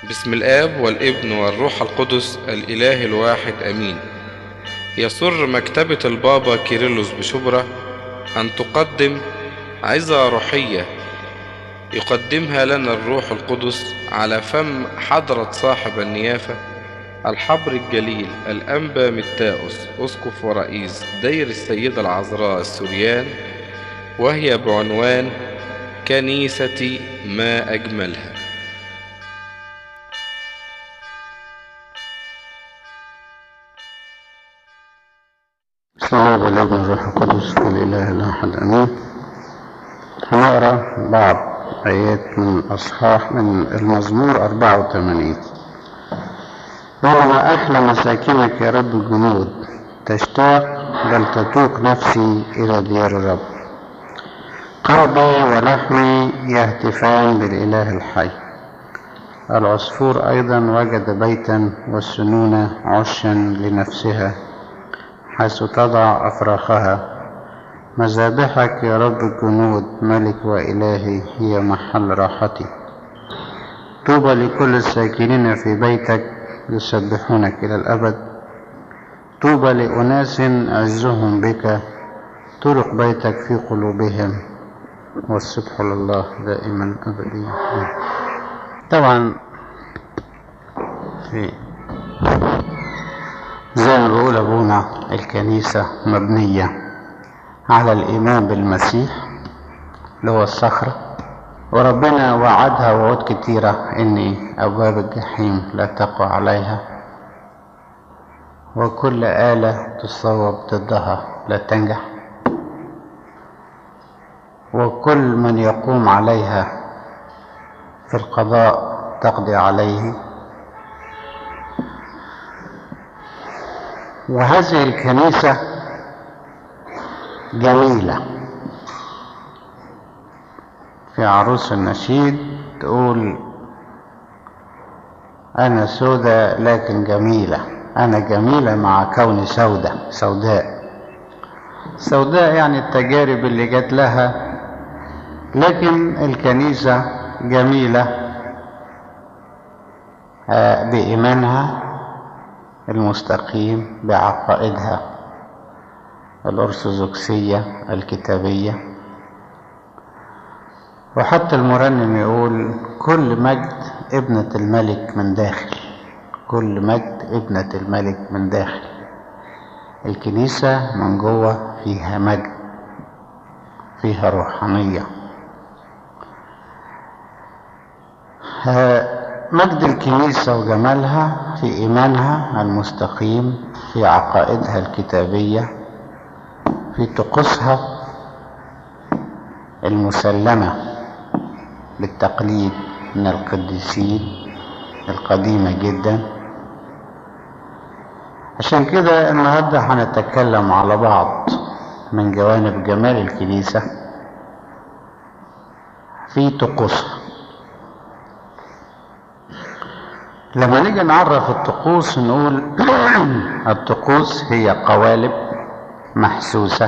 بسم الآب والابن والروح القدس الإله الواحد أمين يسر مكتبة البابا كيرلس بشبرة أن تقدم عظة روحية يقدمها لنا الروح القدس على فم حضرة صاحب النيافة الحبر الجليل الأنبا متاؤس أسقف ورئيس دير السيدة العذراء السوريان وهي بعنوان كنيستي ما أجملها بسم الله والابن والروح القدس الإله الأحد أمين هنقرأ بعض آيات من أصحاح من المزمور 84 ولما أحلى مساكنك يا رب الجنود تشتاق بل تتوق نفسي إلى ديار الرب قلبي ولحمي يهتفان بالإله الحي العصفور أيضا وجد بيتا والسنونة عشا لنفسها حيث تضع أفراخها مذابحك يا رب الجنود ملك وإلهي هي محل راحتي طوبى لكل الساكنين في بيتك يسبحونك إلى الأبد طوبى لأناس عزهم بك طرق بيتك في قلوبهم والسبح لله دائما أبديا طبعا في زي ما بيقول أبونا الكنيسة مبنية على الإيمان بالمسيح اللي هو الصخرة وربنا وعدها وعود كتيرة إن أبواب الجحيم لا تقوى عليها وكل آلة تصوب ضدها لا تنجح وكل من يقوم عليها في القضاء تقضي عليه وهذه الكنيسة جميلة في عروس النشيد تقول أنا سودة لكن جميلة أنا جميلة مع كوني سودة سوداء سوداء يعني التجارب اللي جات لها لكن الكنيسة جميلة بإيمانها المستقيم بعقائدها الأرثوذكسية الكتابية وحتى المرنم يقول كل مجد ابنة الملك من داخل كل مجد ابنة الملك من داخل الكنيسة من جوه فيها مجد فيها روحانية مجد الكنيسة وجمالها في إيمانها المستقيم في عقائدها الكتابية في طقوسها المسلمة بالتقليد من القديسين القديمة جدا عشان كده النهاردة هنتكلم على بعض من جوانب جمال الكنيسة في طقوسها لما نيجي نعرف الطقوس نقول الطقوس هي قوالب محسوسة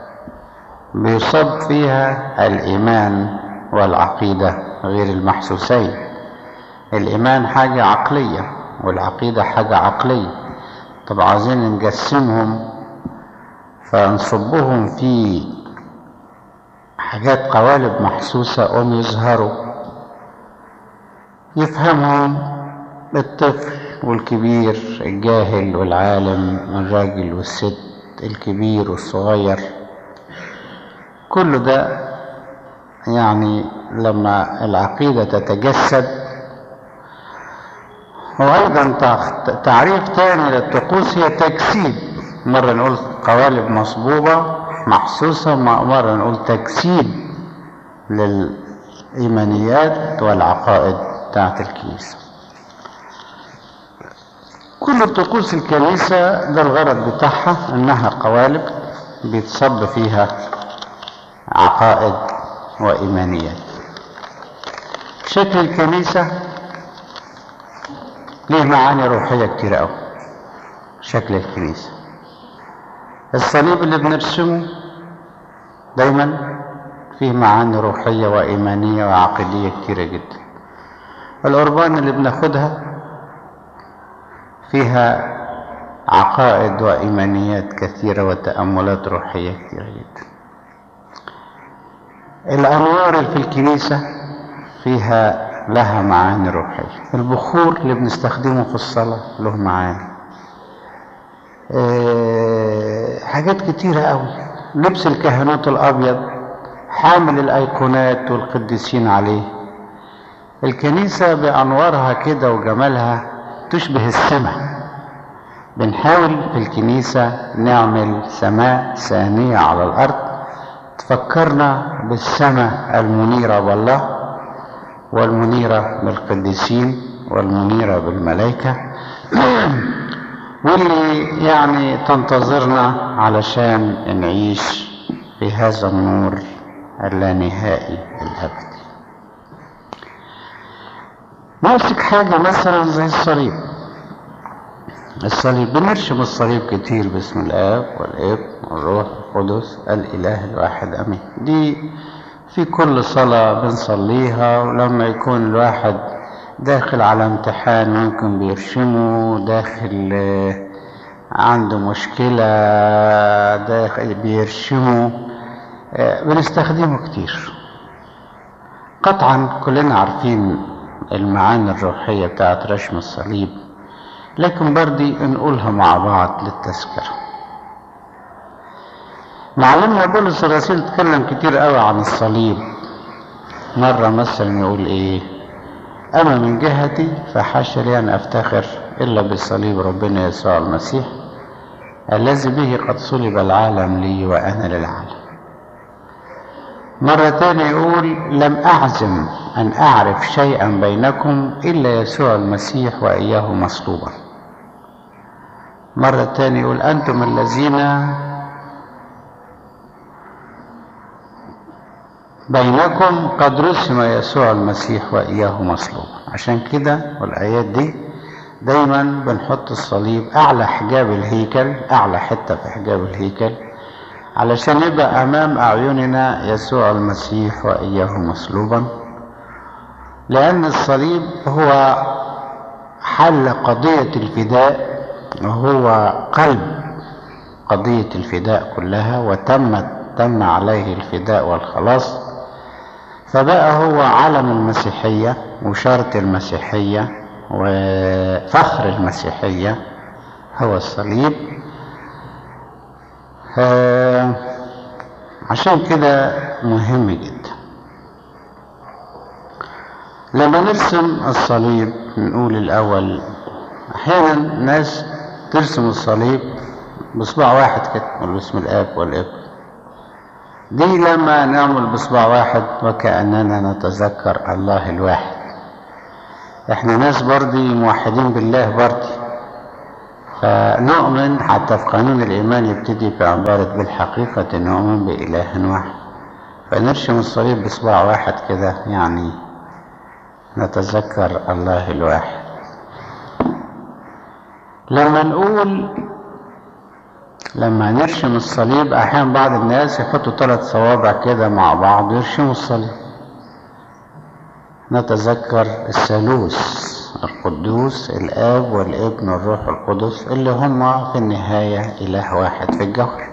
بيصب فيها الإيمان والعقيدة غير المحسوسين الإيمان حاجة عقلية والعقيدة حاجة عقلية طب عايزين نقسمهم فنصبهم في حاجات قوالب محسوسة قوم يظهروا يفهمهم الطفل والكبير الجاهل والعالم الراجل والست الكبير والصغير كل ده يعني لما العقيدة تتجسد وأيضا تعريف تاني للطقوس هي تجسيد مرة نقول قوالب مصبوبة محسوسة مرة نقول تجسيد للإيمانيات والعقائد بتاعت الكنيسة كل طقوس الكنيسة ده الغرض بتاعها انها قوالب بيتصب فيها عقائد وإيمانيات شكل الكنيسة ليه معاني روحية كتير أوي شكل الكنيسة الصليب اللي بنرسمه دايما فيه معاني روحية وإيمانية وعقيدية كتيرة جدا القربان اللي بناخدها فيها عقائد وإيمانيات كثيرة وتأملات روحية كثيرة جدا الأنوار اللي في الكنيسة فيها لها معاني روحية البخور اللي بنستخدمه في الصلاة له معاني أه حاجات كتيرة قوي لبس الكهنوت الأبيض حامل الأيقونات والقديسين عليه الكنيسة بأنوارها كده وجمالها تشبه السماء بنحاول في الكنيسة نعمل سماء ثانية على الأرض تفكرنا بالسماء المنيرة بالله والمنيرة بالقديسين والمنيرة بالملائكة واللي يعني تنتظرنا علشان نعيش في هذا النور اللانهائي الأبدي ماسك حاجة مثلا زي الصليب الصليب بنرشم الصليب كتير باسم الآب والابن والروح القدس الإله الواحد أمين دي في كل صلاة بنصليها ولما يكون الواحد داخل على امتحان ممكن بيرشمه داخل عنده مشكلة داخل بيرشمه بنستخدمه كتير قطعا كلنا عارفين المعاني الروحية بتاعت رشم الصليب لكن برضي نقولها مع بعض للتذكرة معلمنا بولس الرسول اتكلم كتير قوي عن الصليب مرة مثلا يقول ايه اما من جهتي فحاشا لي ان افتخر الا بصليب ربنا يسوع المسيح الذي به قد صلب العالم لي وانا للعالم مرة تانية يقول لم أعزم أن أعرف شيئا بينكم إلا يسوع المسيح وإياه مصلوبا مرة تانية يقول أنتم الذين بينكم قد رسم يسوع المسيح وإياه مصلوبا عشان كده والآيات دي دايما بنحط الصليب أعلى حجاب الهيكل أعلى حتة في حجاب الهيكل علشان يبقى أمام أعيننا يسوع المسيح وإياه مصلوبا لأن الصليب هو حل قضية الفداء وهو قلب قضية الفداء كلها وتمت تم عليه الفداء والخلاص فبقى هو علم المسيحية وشرط المسيحية وفخر المسيحية هو الصليب آه عشان كده مهم جدا لما نرسم الصليب نقول الأول أحيانا ناس ترسم الصليب بصباع واحد كده باسم الآب والابن دي لما نعمل بصباع واحد وكأننا نتذكر الله الواحد احنا ناس برضي موحدين بالله برضي فنؤمن حتى في قانون الإيمان يبتدي بعبارة بالحقيقة نؤمن بإله واحد فنرشم الصليب بصباع واحد كده يعني نتذكر الله الواحد لما نقول لما نرشم الصليب أحيانا بعض الناس يحطوا ثلاث صوابع كده مع بعض ويرشموا الصليب نتذكر الثالوث القدوس الآب والابن والروح القدس اللي هما في النهاية إله واحد في الجوهر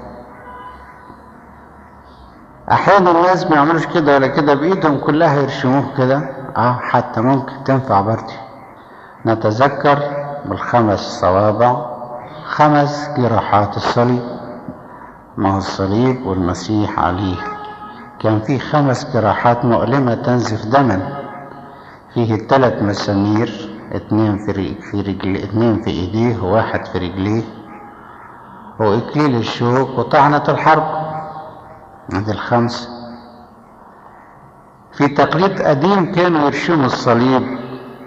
أحيانا الناس ما يعملوش كده ولا كده بإيدهم كلها يرشموه كده اه حتى ممكن تنفع برضه نتذكر بالخمس صوابع خمس جراحات الصليب ما هو الصليب والمسيح عليه كان فيه خمس جراحات مؤلمة تنزف دما فيه الثلاث مسامير اتنين في رجل في رجل اتنين في ايديه وواحد في رجليه واكليل الشوك وطعنة الحرب عند الخمس في تقليد قديم كانوا يرشموا الصليب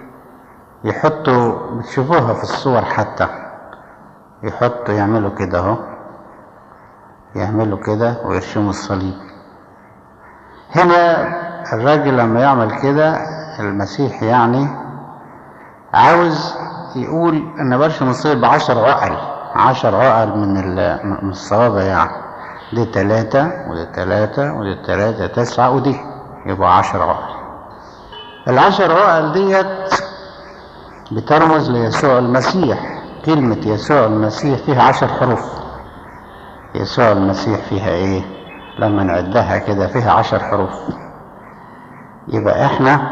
يحطوا بتشوفوها في الصور حتى يحطوا يعملوا كده اهو يعملوا كده ويرشموا الصليب هنا الراجل لما يعمل كده المسيح يعني عاوز يقول ان برشم الصليب بعشر عقل عشر عقل من من الصوابع يعني دي تلاتة ودي تلاتة ودي تلاتة تسعة ودي يبقى عشر عقل العشر عقل ديت بترمز ليسوع المسيح كلمة يسوع المسيح فيها عشر حروف يسوع المسيح فيها ايه لما نعدها كده فيها عشر حروف يبقى احنا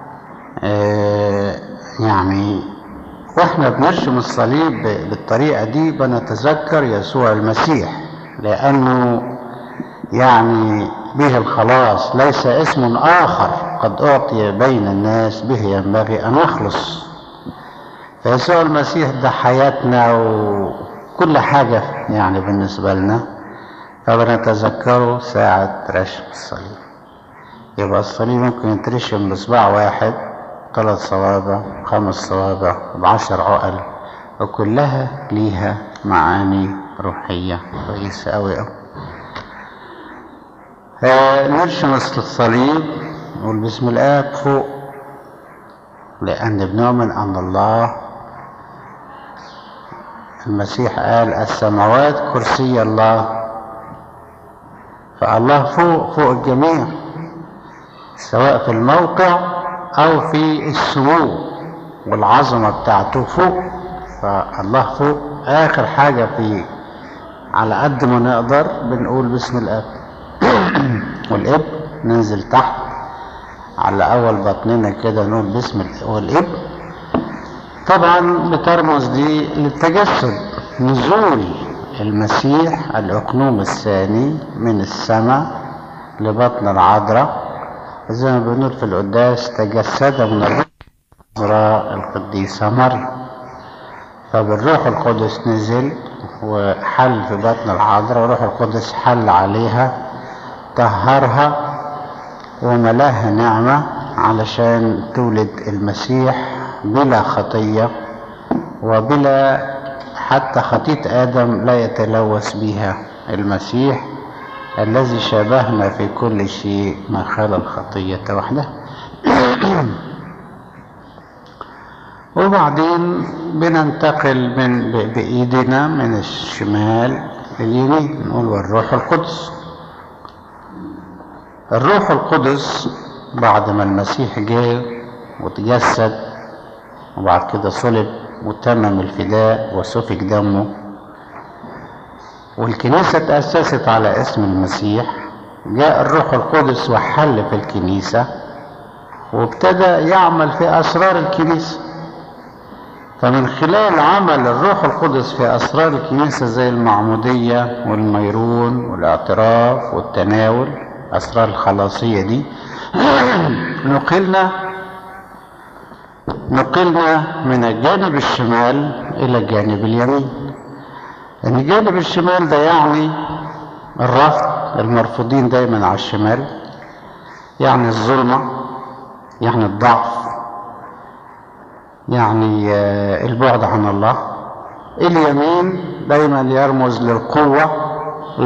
اه يعني واحنا بنرسم الصليب بالطريقة دي بنتذكر يسوع المسيح لأنه يعني به الخلاص ليس اسم آخر قد أعطي بين الناس به ينبغي أن نخلص فيسوع المسيح ده حياتنا وكل حاجة يعني بالنسبة لنا فبنتذكره ساعة رشم الصليب يبقى الصليب ممكن يترشم بصباع واحد ثلاث صوابع خمس صوابع بعشر عقل وكلها ليها معاني روحية كويسة أوي أوي نرسم الصليب نقول بسم الآب فوق لأن بنؤمن أن الله المسيح قال السماوات كرسي الله فالله فوق فوق الجميع سواء في الموقع أو في السمو والعظمة بتاعته فوق فالله فوق آخر حاجة في على قد ما نقدر بنقول بسم الآب والإب ننزل تحت على أول بطننا كده نقول بسم الآب والإب طبعا بترمز دي للتجسد نزول المسيح الأقنوم الثاني من السماء لبطن العذراء زي ما بنقول في القداس تجسد من العذراء القديسة مريم فبالروح القدس نزل وحل في بطن العذراء والروح القدس حل عليها طهرها وملاها نعمة علشان تولد المسيح بلا خطية وبلا حتى خطية آدم لا يتلوث بها المسيح الذي شابهنا في كل شيء ما خلا الخطية وحده وبعدين بننتقل من بإيدنا من الشمال لليمين نقول والروح القدس الروح القدس بعد ما المسيح جه وتجسد وبعد كده صلب وتمم الفداء وسفك دمه والكنيسة تأسست على اسم المسيح جاء الروح القدس وحل في الكنيسة وابتدى يعمل في أسرار الكنيسة فمن خلال عمل الروح القدس في أسرار الكنيسة زي المعمودية والميرون والاعتراف والتناول أسرار الخلاصية دي نقلنا نقلنا من الجانب الشمال إلى الجانب اليمين ان الجانب الشمال ده يعني الرفض المرفوضين دايما على الشمال يعني الظلمة يعني الضعف يعني البعد عن الله اليمين دايما يرمز للقوة